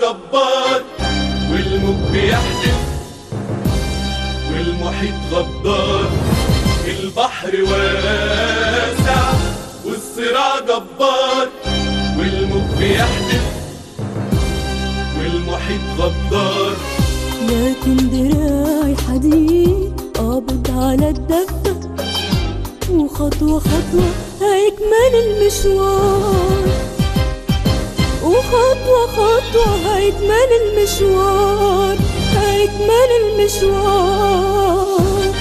جبار والموج بيحدف والمحيط غدار البحر واسع والصراع جبار والموج بيحدف والمحيط غدار لكن دراعي حديد قابض على الدفة وخطوة خطوة هيكمل المشوار وخطوة خطوة هيكمل المشوار هيكمل المشوار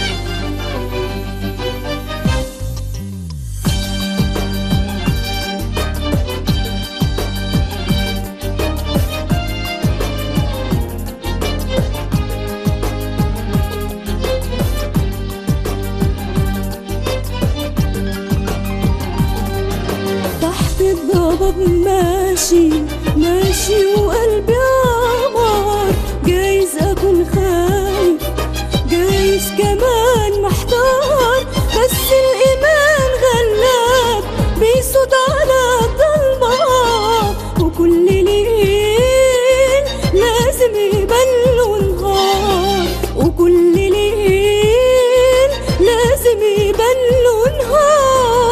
تحت الضباب ماشي ماشي وقلبي عمار جايز اكون خايف جايز كمان محتار بس الايمان غلاب بيصوت على الضلمه وكل ليل لازم يبان له نهار وكل ليل لازم يبان له نهار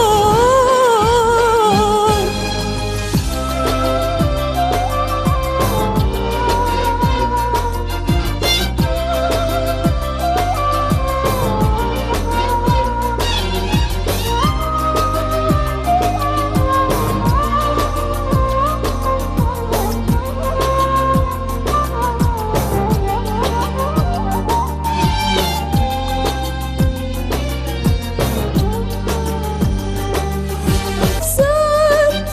ساعات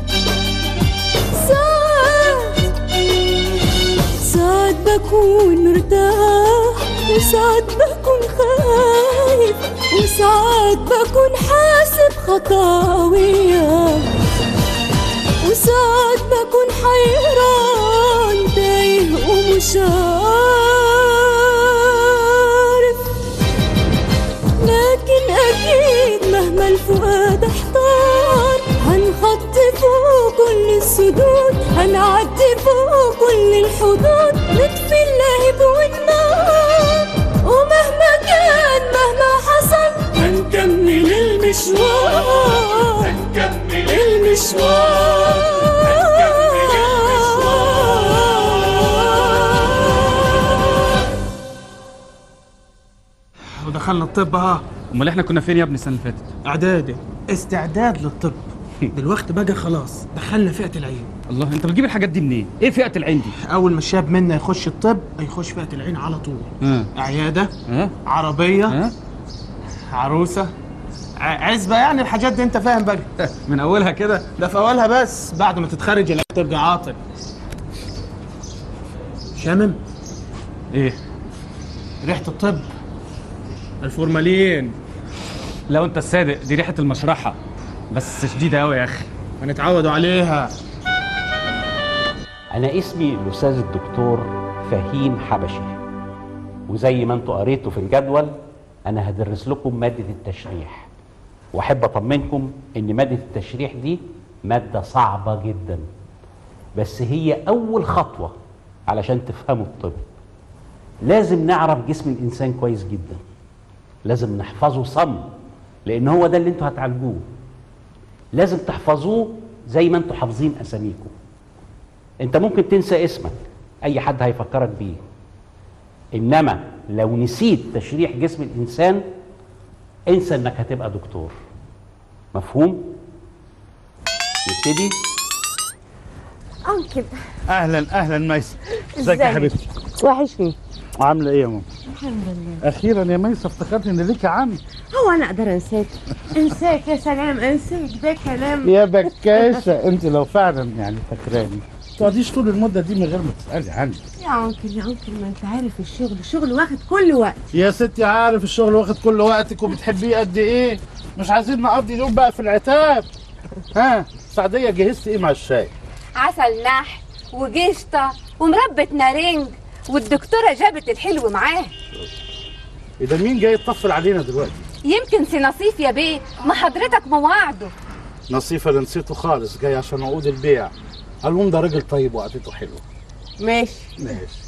ساعات ساعات بكون مرتاح وساعات بكون خايف وساعات بكون حاسب خطاوية وساعات بكون حيران تايه ومش عارف لكن أكيد مهما الفؤاد احتار هنخطي فوق كل السدود هنعدي فوق كل الحدود نطفي اللهب والنار ومهما كان مهما حصل هنكمل المشوار هنكمل المشوار ودخلنا الطب ها امال احنا كنا فين يا ابني السنه اللي فاتت اعدادي استعداد للطب دلوقتي بقى خلاص دخلنا فئة العين الله انت بتجيب الحاجات دي منين ايه فئه العين دي اول ما الشاب منا يخش الطب هيخش فئة العين على طول ها عيادة ها عربية ها عروسة ع- عزبة يعني الحاجات دي انت فاهم بقى من اولها كده ده في اولها بس بعد ما تتخرج العين تبقى عاطل شامم ايه ريحة الطب الفورمالين لو انت الصادق دي ريحه المشرحه بس شديده قوي يا اخي هنتعودوا عليها أنا اسمي الأستاذ الدكتور فهيم حبشي وزي ما انتوا قريتوا في الجدول أنا هدرس لكم مادة التشريح وأحب أطمنكم إن مادة التشريح دي مادة صعبة جدا بس هي أول خطوة علشان تفهموا الطب لازم نعرف جسم الإنسان كويس جدا لازم نحفظه صم لأن هو ده اللي انتوا هتعالجوه لازم تحفظوه زي ما انتوا حافظين أساميكم انت ممكن تنسى اسمك اي حد هيفكرك بيه انما لو نسيت تشريح جسم الانسان انسى انك هتبقى دكتور مفهوم نبتدي انكل اهلا اهلا ميسة ازيك يا ازيك؟ حبيبتي وحشني عامله ايه يا ماما الحمد لله اخيرا يا ميسة افتكرت ان ليك عم هو انا اقدر انساك انساك يا سلام انساك ده كلام يا بكاشة انت لو فعلا يعني فاكراني تقعديش طول المدة دي من غير ما تسألي عني يا انكل يا انكل ما انت عارف الشغل الشغل واخد كل وقت يا ستي عارف الشغل واخد كل وقتك وبتحبيه قد ايه مش عايزين نقضي اليوم بقى في العتاب ها سعدية جهزت ايه مع الشاي عسل نحل وجشطة ومربة نارنج والدكتورة جابت الحلو معاه ايه ده مين جاي يطفل علينا دلوقتي يمكن سي نصيف يا بيه ما حضرتك مواعده نصيفة اللي نسيته خالص جاي عشان عقود البيع المهم ده راجل طيب وقعدته حلوه ماشي ماشي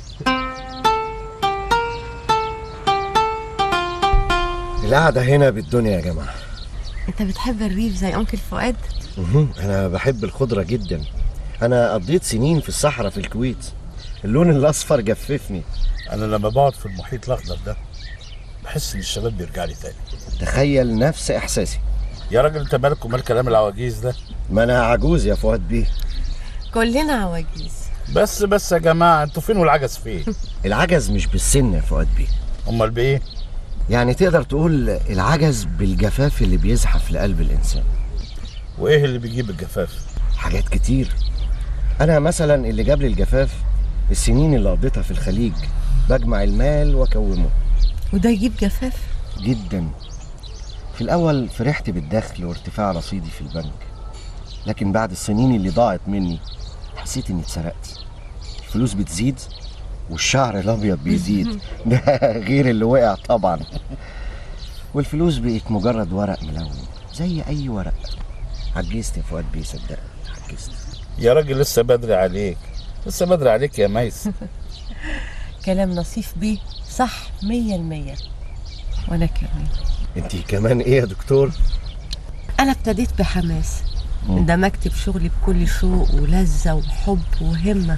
القعدة هنا بالدنيا يا جماعة انت بتحب الريف زي انكل فؤاد مهم. أنا بحب الخضرة جدا أنا قضيت سنين في الصحراء في الكويت اللون الأصفر جففني انا لما بقعد في المحيط الاخضر ده بحس ان الشباب بيرجع لي تاني تخيل نفس إحساسي يا راجل انت مالك ومال كلام العواجيز ده ما أنا عجوز يا فؤاد بيه كلنا عواجيز بس بس يا جماعه انتوا فين والعجز فين العجز مش بالسن يا فؤاد بيه امال بايه يعني تقدر تقول العجز بالجفاف اللي بيزحف لقلب الإنسان وايه اللي بيجيب الجفاف حاجات كتير أنا مثلا اللي جاب لي الجفاف السنين اللي قضيتها في الخليج بجمع المال وأكومه وده يجيب جفاف جدا في الأول فرحت بالدخل وارتفاع رصيدي في البنك لكن بعد السنين اللي ضاعت مني حسيت إني اتسرقت الفلوس بتزيد والشعر الأبيض بيزيد ده غير اللي وقع طبعا والفلوس بقت مجرد ورق ملون زي أي ورق عجزت يا فؤاد بيه صدقني عجزت يا راجل لسه بدري عليك لسه بدري عليك يا ميس كلام نصيف بيه صح مية المية وانا كمان انت كمان ايه يا دكتور انا ابتديت بحماس اندمجت بشغلي بكل شوق ولذة وحب وهمة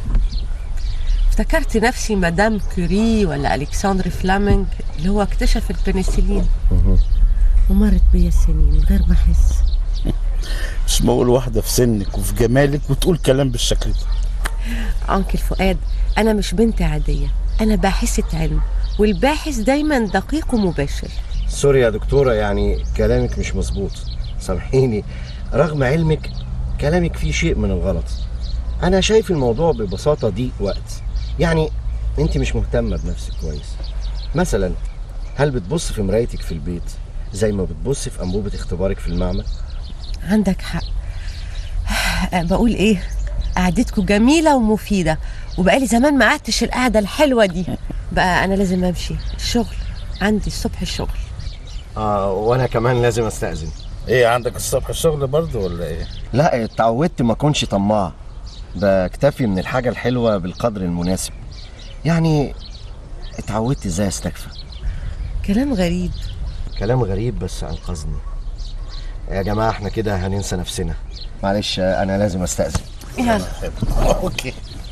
افتكرت نفسي مدام كوري ولا الكسندر فلامينج اللي هو اكتشف البنسلين ومرت بيا السنين من غير ما احس مش معقول واحده في سنك وفي جمالك وتقول كلام بالشكل ده انكل فؤاد انا مش بنت عادية انا باحثة علم والباحث دايما دقيق ومباشر سوري يا دكتورة يعني كلامك مش مظبوط سامحيني رغم علمك كلامك فيه شيء من الغلط أنا شايف الموضوع ببساطة دي وقت يعني أنت مش مهتمة بنفسك كويس مثلا هل بتبص في مرايتك في البيت زي ما بتبص في أنبوبة اختبارك في المعمل عندك حق بقول ايه قعدتكم جميلة ومفيدة وبقالي زمان ما قعدتش القعدة الحلوة دي بقى أنا لازم أمشي الشغل عندي الصبح الشغل آه وأنا كمان لازم أستأذن ايه عندك الصبح الشغل برضه ولا ايه لا اتعودت ما اكونش طماع بكتفي من الحاجة الحلوة بالقدر المناسب يعني اتعودت ازاي استكفى كلام غريب كلام غريب بس انقذني يا جماعة احنا كده هننسى نفسنا معلش انا لازم استأذن يلا اوكي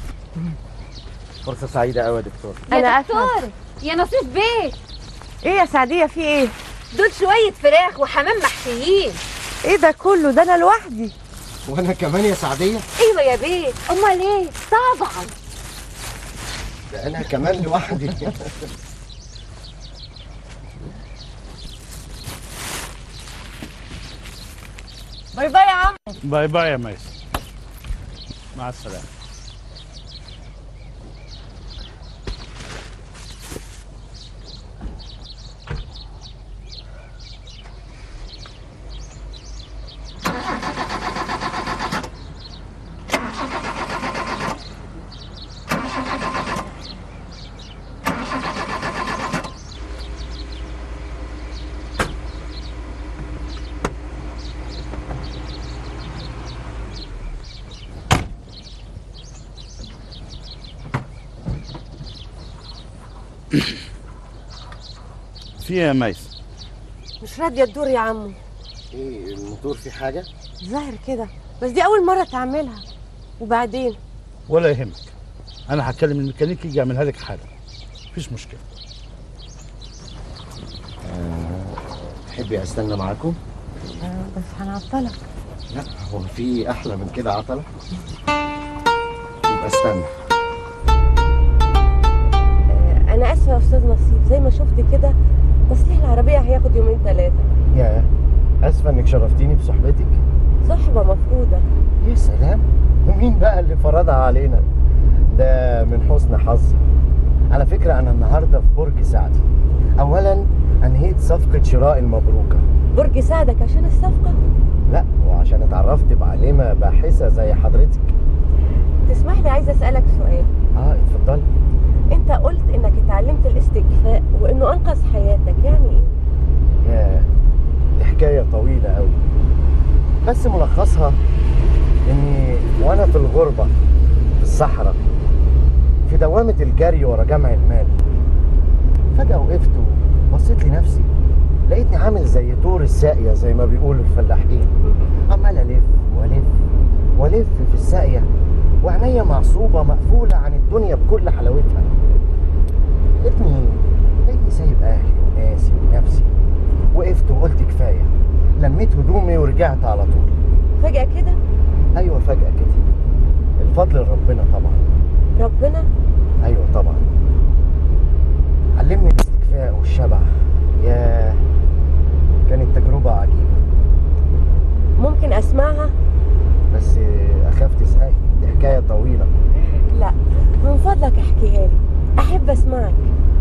فرصة سعيدة قوي يا دكتور يا دكتور يا نصيف بيه ايه يا سعدية في ايه دول شوية فراخ وحمام محشيين ايه ده كله ده انا لوحدي وانا كمان يا سعدية ايوه يا بيه امال ايه طبعا ده انا كمان لوحدي باي باي يا عم باي باي يا ميس مع السلامه في إيه يا ميس مش راضية تدور يا عمو ايه الموتور في حاجة ظاهر كده بس دي أول مرة تعملها وبعدين ولا يهمك انا هكلم الميكانيكي يجي يعملها لك حالا مفيش مشكله تحبي استنى معاكم آه، بس هنعطلك لا هو في احلى من كده عطلة يبقى استنى آه، أنا آسفة يا أستاذ نصيب زي ما شفت كده تصليح العربية هياخد يومين ثلاثة يا اسفة انك شرفتيني بصحبتك صحبة مفروضة يا سلام ومين بقى اللي فرضها علينا ده من حسن حظي على فكرة أنا النهاردة في برج سعدي أولا أنهيت صفقة شراء المبروكة برج ساعدك عشان الصفقة لا وعشان اتعرفت بعالمة باحثة زي حضرتك تسمح لي عايزة أسألك سؤال اه اتفضلي أنت قلت إنك اتعلمت الاستكفاء وإنه أنقذ حياتك يعني إيه؟ ياه دي حكاية طويلة أوي بس ملخصها إني وأنا في الغربة في الصحراء في دوامة الجري ورا جمع المال فجأة وقفت وبصيت لنفسي لقيتني عامل زي طور الساقية زي ما بيقولوا الفلاحين عمال ألف وألف وألف في الساقية وعينيا معصوبة مقفولة عن الدنيا بكل حلاوتها لقيتني لقيتني سايب أهلي وناسي ونفسي وقفت وقلت كفاية لميت هدومي ورجعت على طول فجأة كده أيوة فجأة كده الفضل لربنا طبعا ربنا ايوه طبعا علمني الاستكفاء والشبع ياه كانت تجربة عجيبة ممكن أسمعها؟ بس أخاف تسألي دي حكاية طويلة لا من فضلك احكيها لي أحب أسمعك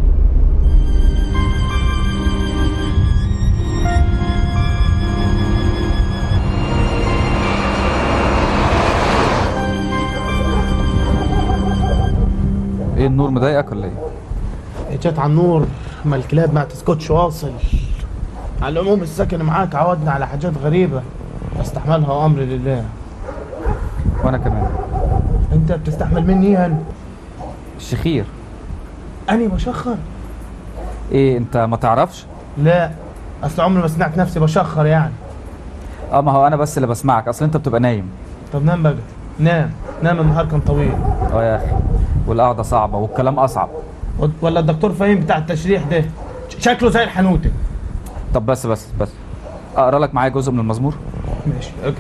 ايه النور مضايقك ولا ايه؟ جت على النور ما الكلاب ما تسكتش واصل على العموم السكن معاك عودنا على حاجات غريبة استحملها أمر لله وانا كمان أنت بتستحمل مني إيه أنا؟ الشخير أنا بشخر؟ ايه انت ما تعرفش؟ لا أصل عمري ما سمعت نفسي بشخر يعني اه ما هو انا بس اللي بسمعك اصل انت بتبقى نايم طب نام بقى نام نام النهار كان طويل اه يا اخي والقعده صعبه والكلام اصعب ولا الدكتور فهيم بتاع التشريح ده شكله زي الحنوتة طب بس بس بس اقرا لك معايا جزء من المزمور ماشي اقرا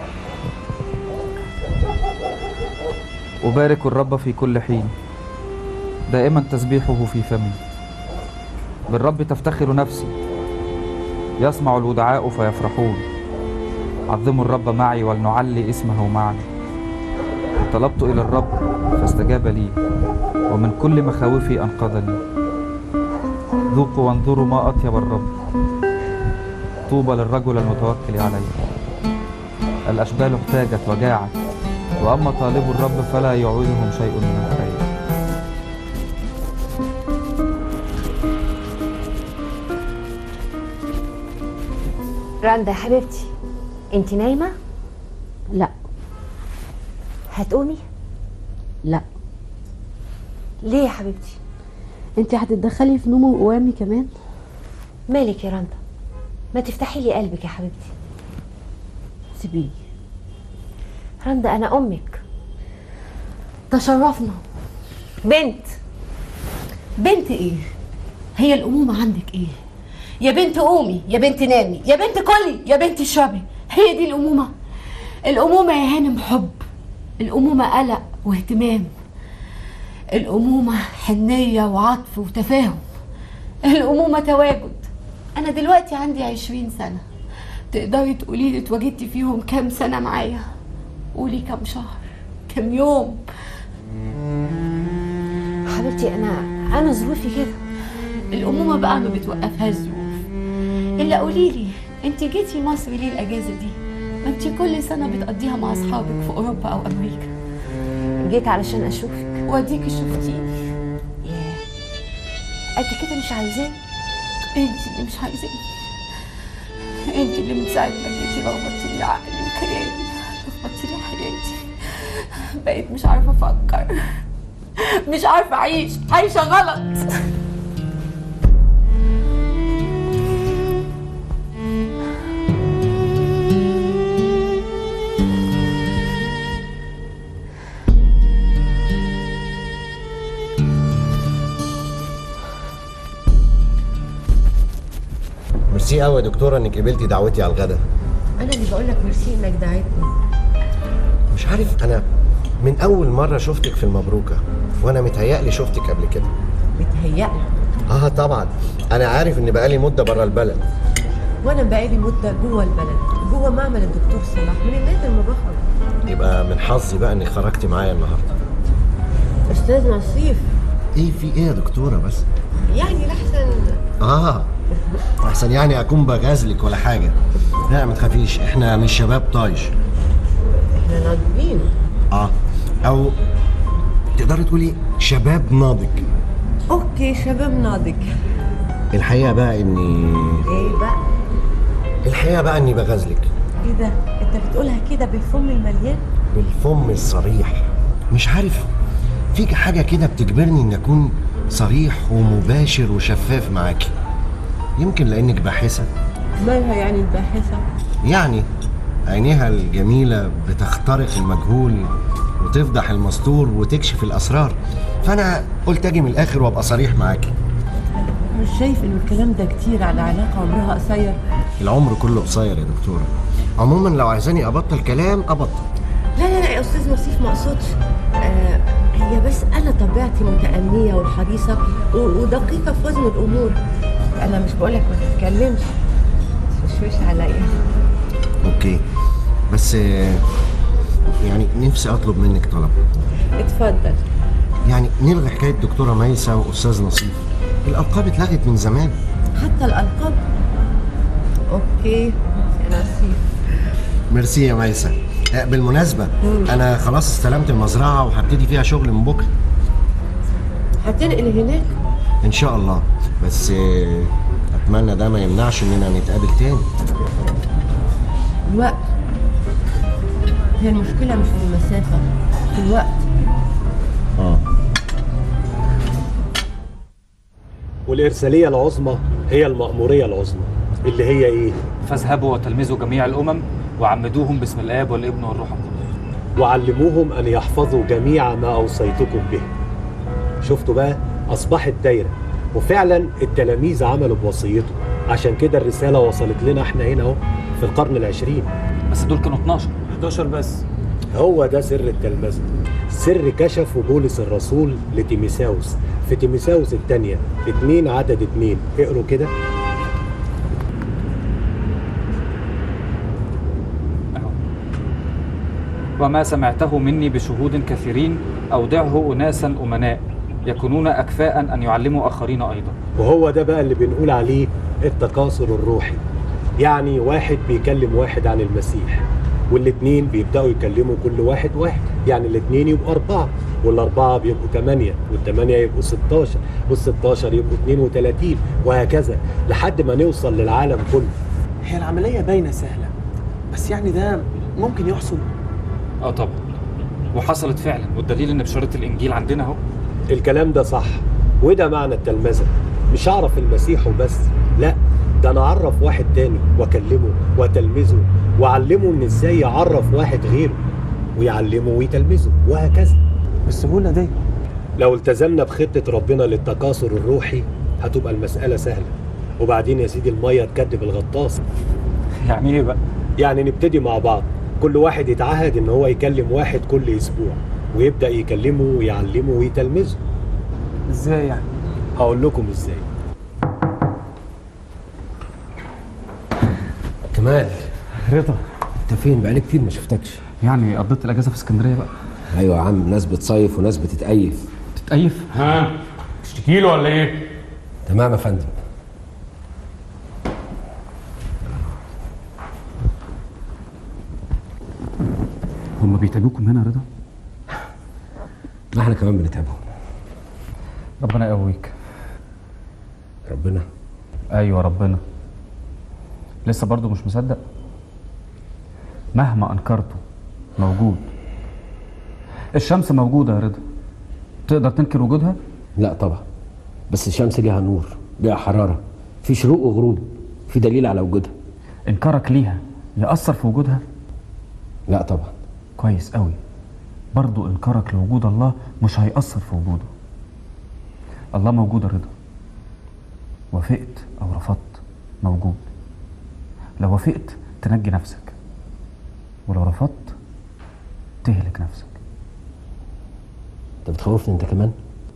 أبارك الرب في كل حين دائما تسبيحه في فمي بالرب تفتخر نفسي يسمع الودعاء فيفرحون عظموا الرب معي ولنعلي اسمه معا طلبت إلى الرب فاستجاب لي ومن كل مخاوفي أنقذني ذوقوا وانظروا ما أطيب الرب طوبى للرجل المتوكل عليه الأشبال احتاجت وجاعت وأما طالب الرب فلا يعوزهم شيء من الخير رندا يا حبيبتي انت نايمه لا هتقومي لا ليه يا حبيبتي انت هتتدخلي في نومي وقوامي كمان مالك يا رندا ما تفتحي لي قلبك يا حبيبتي سيبيني رندا انا امك تشرفنا بنت بنت ايه هي الامومه عندك ايه يا بنت قومي يا بنت نامي يا بنت كلي يا بنت اشربي هي دي الامومه الامومه يا هانم حب الامومه قلق واهتمام الامومه حنيه وعطف وتفاهم الامومه تواجد انا دلوقتي عندي عشرين سنه تقدري تقولي لي اتواجدتي فيهم كام سنه معايا قولي كام شهر كام يوم حبيبتي انا انا ظروفي كده الأمومة بقى ما بتوقفهاش ظروف إلا قولي لي أنت جيتي مصر ليه الأجازة دي؟ ما أنت كل سنة بتقضيها مع أصحابك في أوروبا أو أمريكا جيت علشان اشوفك وأديكي شفتيني ياه قد كده مش عايزاني أنت اللي مش عايزاني أنت اللي من ساعة ما جيتي لخبطتي لي عقلي وكياني لخبطتي لي حياتي بقيت مش عارفة أفكر مش عارفة أعيش عايشة غلط ميرسي قوي يا دكتورة انك قبلتي دعوتي على الغدا انا اللي بقول لك ميرسي انك دعيتني مش عارف انا من اول مرة شفتك في المبروكة وانا متهيألي شفتك قبل كده بتهيألك اه طبعا انا عارف ان بقالي مدة بره البلد وانا بقالي مده جوه البلد جوه معمل الدكتور صلاح من النادي ما بخرج يبقى من حظي بقى انك خرجتي معايا النهارده استاذ نصيف ايه في ايه يا دكتورة بس يعني لحسن اه احسن يعني اكون بغازلك ولا حاجة لا ما تخافيش احنا مش شباب طايش احنا ناضجين اه او تقدري تقولي شباب ناضج اوكي شباب ناضج الحقيقة بقى اني ايه بقى الحقيقة بقى اني بغازلك ايه ده انت بتقولها كده بالفم المليان بالفم الصريح مش عارف فيك حاجة كده بتجبرني إن أكون صريح ومباشر وشفاف معاكي يمكن لأنك باحثة مالها يعني الباحثة يعني عينيها الجميلة بتخترق المجهول وتفضح المستور وتكشف الأسرار فأنا قلت أجي من الآخر وأبقى صريح معاكي مش شايف إنه الكلام ده كتير على علاقة عمرها قصير العمر كله قصير يا دكتورة عموما لو عايزاني أبطل كلام أبطل لا لا لا يا أستاذ نصيف ما أقصدش آه هي بس أنا طبيعتي متأنية وحريصة و- ودقيقة في وزن الأمور أنا مش بقولك ما تتكلمش مش عليا أوكي بس آه، يعني نفسي أطلب منك طلب اتفضل يعني نلغي حكاية دكتورة ميسة وأستاذ نصيف الألقاب اتلغت من زمان حتى الألقاب أوكي يا نصيف ميرسي يا ميسة آه، بالمناسبة أنا خلاص استلمت المزرعة وهبتدي فيها شغل من بكرة هتنقل هناك إن شاء الله بس آه، أتمنى ده ما يمنعش إننا نتقابل تاني الوقت هي المشكلة مش في المسافة في الوقت آه والإرسالية العظمى هي المأمورية العظمى اللي هي إيه؟ فاذهبوا وتلمذوا جميع الأمم وعمدوهم باسم الآب والابن والروح القدس وعلموهم أن يحفظوا جميع ما أوصيتكم به شفتوا بقى أصبحت دايرة وفعلا التلاميذ عملوا بوصيته عشان كده الرسالة وصلت لنا احنا هنا اهو في القرن العشرين بس دول كانوا 12 11 بس هو ده سر التلمذة سر كشفه بولس الرسول لتيميساوس في تيميساوس الثانية اتنين عدد اتنين اقروا كده وما سمعته مني بشهود كثيرين أودعه أناسا أمناء يكونون أكفاء أن يعلموا آخرين أيضا وهو ده بقى اللي بنقول عليه التكاثر الروحي يعني واحد بيكلم واحد عن المسيح والاتنين بيبدأوا يكلموا كل واحد واحد يعني الاتنين يبقوا أربعة والأربعة بيبقوا تمانية والتمانية يبقوا 16 والستاشر يبقوا 32 وهكذا لحد ما نوصل للعالم كله هي العملية باينة سهلة بس يعني ده ممكن يحصل اه طبعا وحصلت فعلا والدليل ان بشارة الانجيل عندنا اهو الكلام ده صح وده معنى التلمذة مش أعرف المسيح وبس لا ده أنا أعرف واحد تاني وأكلمه وأتلمذه وأعلمه إن إزاي يعرف واحد غيره ويعلمه ويتلمذه وهكذا بالسهولة دي لو التزمنا بخطة ربنا للتكاثر الروحي هتبقى المسألة سهلة وبعدين يا سيدي المية تكدب الغطاس يعني ايه بقى؟ يعني نبتدي مع بعض كل واحد يتعهد ان هو يكلم واحد كل اسبوع ويبدأ يكلمه ويعلمه ويتلمذه ازاي يعني هقول لكم ازاي كمال رضا انت فين بقالي كتير ما شفتكش يعني قضيت الاجازه في اسكندريه بقى ايوه يا عم ناس بتصيف وناس بتتأيف تتأيف ها تشتكي له ولا ايه؟ تمام يا فندم هم بيتعبوكم هنا يا رضا ما احنا كمان بنتعبهم ربنا يقويك ربنا ايوه ربنا لسه برضو مش مصدق مهما انكرته موجود الشمس موجوده يا رضا تقدر تنكر وجودها لا طبعا بس الشمس ليها نور ليها حرارة في شروق وغروب في دليل على وجودها انكارك ليها يأثر في وجودها لا طبعا كويس قوي برضو انكارك لوجود الله مش هيأثر في وجوده الله موجود يا رضا وافقت او رفضت موجود لو وافقت تنجي نفسك ولو رفضت تهلك نفسك انت بتخوفني انت كمان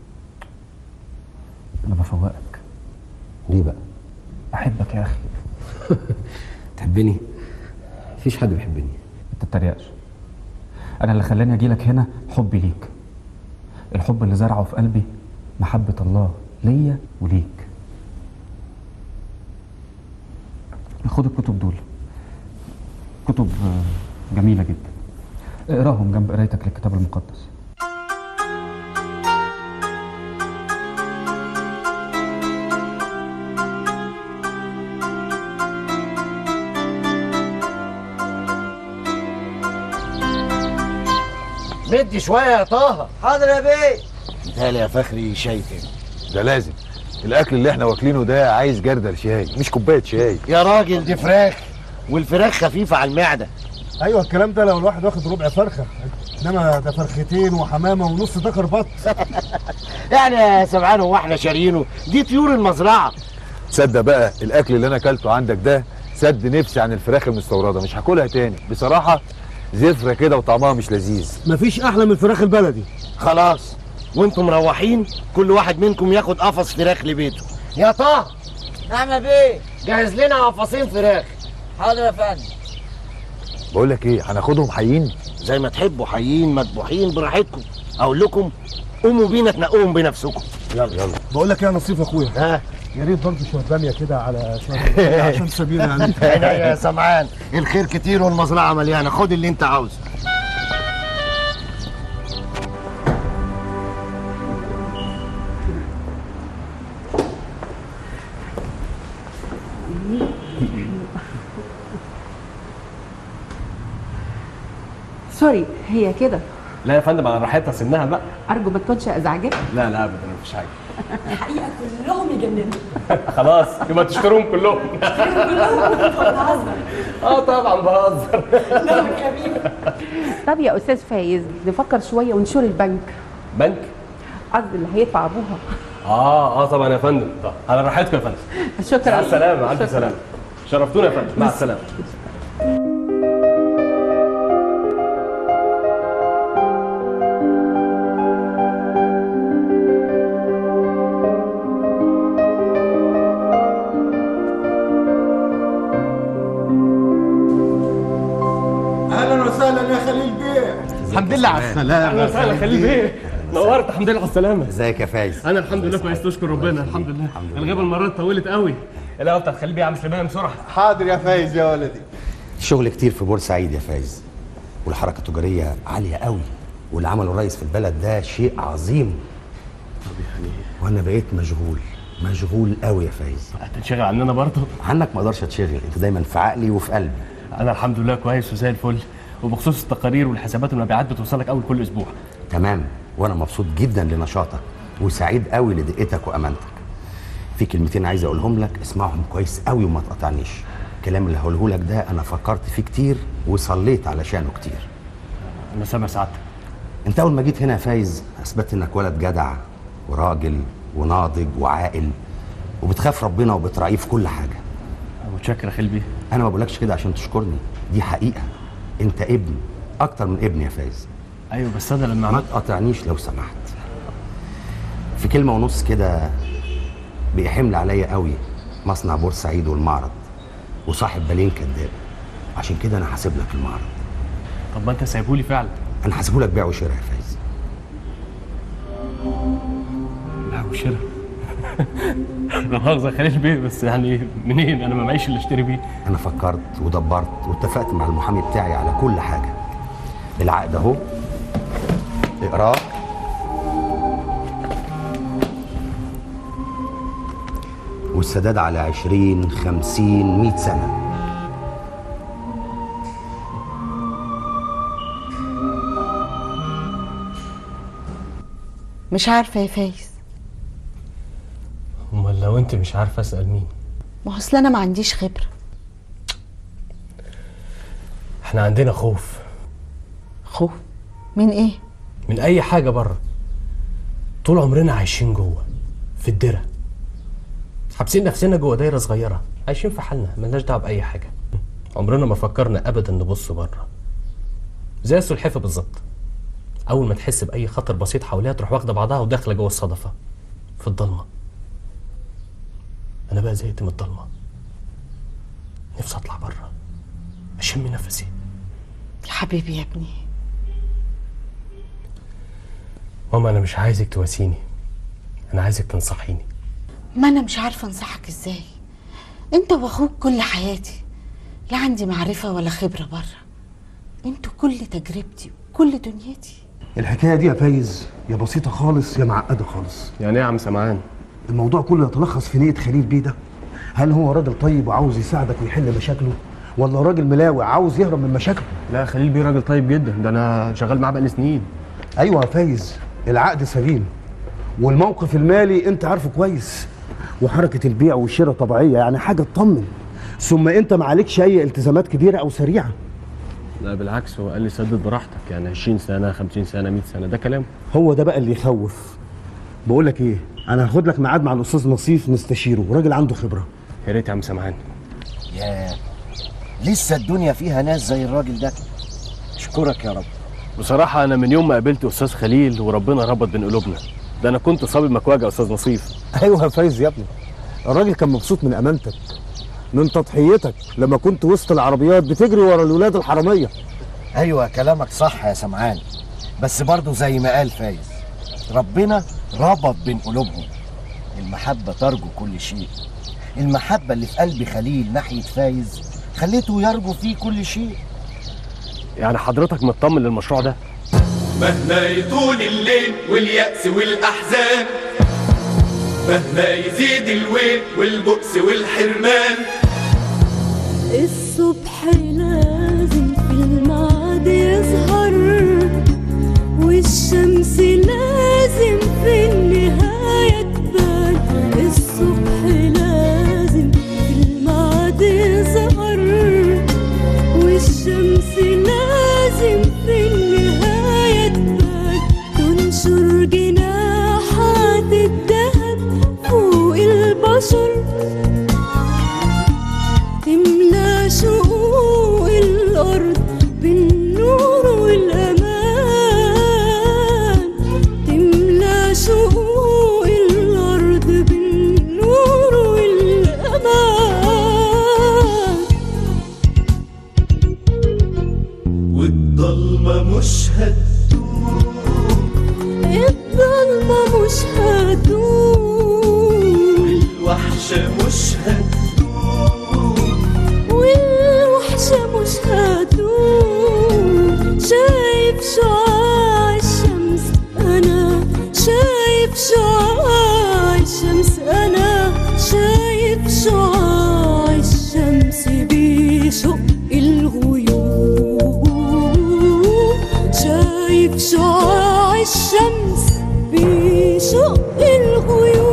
انا بفوقك ليه بقى احبك يا اخي تحبني مفيش حد بيحبني ما تتريقش انا اللي خلاني اجي لك هنا حبي ليك الحب اللي زرعه في قلبي محبة الله ليا وليك خد الكتب دول كتب آه، جميلة جدا اقراهم جنب قرايتك للكتاب المقدس مدي شويه يا طه حاضر يا بيه متهيألي يا فخري شاي تاني ده لازم الاكل اللي احنا واكلينه ده عايز جردل شاي مش كوبايه شاي يا راجل دي فراخ والفراخ خفيفه على المعده ايوه الكلام ده لو الواحد واخد ربع فرخه انما ده فرختين وحمامه ونص دكر بط يعني يا سمعان هو احنا شاريينه دي طيور المزرعه تصدق بقى الاكل اللي انا اكلته عندك ده سد نفسي عن الفراخ المستورده مش هاكلها تاني بصراحه زفره كده وطعمها مش لذيذ مفيش احلى من الفراخ البلدي خلاص وانتم مروحين كل واحد منكم ياخد قفص فراخ لبيته يا طه نعم يا بيه جهز لنا قفصين فراخ حاضر يا فندم بقول لك ايه هناخدهم حيين زي ما تحبوا حيين مذبوحين براحتكم اقول لكم قوموا بينا تنقوهم بنفسكم يلا يلا بقول لك ايه يا نصيف يا اخويا ها يا ريت برضه شويه باميه كده على شويه عشان سبيل يعني عينيا يا سمعان الخير كتير والمزرعه مليانه خد اللي انت عاوزه سوري هي كده لا يا فندم على راحتها سنها بقى ارجو ما تكونش ازعجتك لا لا ابدا مفيش حاجه الحقيقه كلهم يجننوا خلاص يبقى تشتروهم كلهم اه طبعا بهزر طب يا استاذ فايز نفكر شويه ونشور البنك بنك قصدي اللي هيدفع ابوها اه اه طبعا يا فندم طب على راحتكم يا فندم شكرا مع السلامه مع شكراً. الف سلامه شرفتونا يا فندم مع السلامه اهلا وسهلا يا خليل بيه الحمد لله على السلامه اهلا وسهلا خليل بيه نورت الحمد لله على السلامه ازيك يا فايز انا الحمد لله كويس تشكر ربنا الحمد لله الغيبه المره دي طولت قوي القهوه بتاعت خليل بيه يا عم سليمان بسرعه حاضر يا فايز يا ولدي شغل كتير في بورسعيد يا فايز والحركه التجاريه عاليه قوي واللي عمله الرئيس في البلد ده شيء عظيم طب يعني وانا بقيت مشغول مشغول قوي يا فايز هتنشغل عننا برضه عنك ما اقدرش اتشغل انت دايما في عقلي وفي قلبي انا الحمد لله كويس وزي الفل وبخصوص التقارير والحسابات والمبيعات بتوصلك اول كل اسبوع تمام وانا مبسوط جدا لنشاطك وسعيد قوي لدقتك وامانتك في كلمتين عايز اقولهم لك اسمعهم كويس قوي وما تقطعنيش الكلام اللي هقوله لك ده انا فكرت فيه كتير وصليت علشانه كتير انا سامع سعادتك انت اول ما جيت هنا يا فايز اثبتت انك ولد جدع وراجل وناضج وعاقل وبتخاف ربنا وبتراعيه في كل حاجه متشكر يا خليل بيه انا ما بقولكش كده عشان تشكرني دي حقيقه انت ابن اكتر من ابن يا فايز ايوه بس انا لما ما عملت تقاطعنيش لو سمحت في كلمه ونص كده بقى حمل عليا قوي مصنع بورسعيد والمعرض وصاحب بالين كداب عشان كده انا حاسب لك المعرض طب ما انت سايبهولي فعلا انا حاسبه لك بيع وشراء يا فايز لا وشراء لا مؤاخذة يا خليل بيه بس يعني منين انا ما معيش اللي اشتري بيه انا فكرت ودبرت واتفقت مع المحامي بتاعي على كل حاجه العقد اهو اقراه والسداد على عشرين خمسين مئة سنة مش عارفه يا فايز امال لو انت مش عارفه اسال مين ما هو اصل انا ما عنديش خبره احنا عندنا خوف خوف من ايه من اي حاجه بره طول عمرنا عايشين جوه في الدره حابسين نفسنا جوه دايره صغيره عايشين في حالنا ملناش دعوه باي حاجه عمرنا ما فكرنا ابدا نبص بره زي السلحفه بالظبط اول ما تحس باي خطر بسيط حواليها تروح واخده بعضها وداخله جوه الصدفه في الضلمه انا بقى زهقت من الضلمه نفسي اطلع بره اشم نفسي يا حبيبي يا ابني ماما انا مش عايزك تواسيني انا عايزك تنصحيني ما انا مش عارفه انصحك ازاي انت واخوك كل حياتي لا عندي معرفه ولا خبره بره انتوا كل تجربتي وكل دنيتي الحكايه دي يا فايز يا بسيطه خالص يا معقده خالص يعني ايه يا عم سمعان الموضوع كله يتلخص في نيه خليل بيه ده هل هو راجل طيب وعاوز يساعدك ويحل مشاكله ولا راجل ملاوي عاوز يهرب من مشاكله لا خليل بيه راجل طيب جدا ده انا شغال معاه بقالي سنين ايوه يا فايز العقد سليم والموقف المالي انت عارفه كويس وحركه البيع والشراء طبيعيه يعني حاجه تطمن ثم انت ما عليكش اي التزامات كبيره او سريعه لا بالعكس هو قال لي سدد براحتك يعني 20 سنه 50 سنه 100 سنه ده كلام هو ده بقى اللي يخوف بقول لك ايه انا هاخد لك ميعاد مع الاستاذ نصيف نستشيره راجل عنده خبره يا ريت يا عم سمعان يا لسه الدنيا فيها ناس زي الراجل ده اشكرك يا رب بصراحه انا من يوم ما قابلت استاذ خليل وربنا ربط بين قلوبنا ده انا كنت صبي مكواجه يا استاذ نصيف ايوه يا فايز يا ابني الراجل كان مبسوط من امانتك من تضحيتك لما كنت وسط العربيات بتجري ورا الولاد الحراميه ايوه كلامك صح يا سمعان بس برضه زي ما قال فايز ربنا ربط بين قلوبهم المحبة ترجو كل شيء المحبة اللي في قلب خليل ناحية فايز خليته يرجو فيه كل شيء يعني حضرتك مطمن للمشروع ده مهما يطول الليل واليأس والأحزان مهما يزيد الويل والبؤس والحرمان الصبح لازم في الميعاد يظهر والشمس لازم في النهاية تبان الصبح لازم في الميعاد يظهر والشمس لازم في النهاية تبان تنشر جناحات الذهب فوق البشر تملى شقوق الأرض بالنور والأمان تملى شقوق الأرض بالنور والأمان والضلمة مش هتدوم الظلمة مش هتدوم الوحشة مش هتدوم والوحشة مش هتدوم شايف شعاع الشمس أنا شايف شعاع الشمس أنا شايف شعاع الشمس بيشق الغيوم شايف شعاع الشمس بيشق الغيوم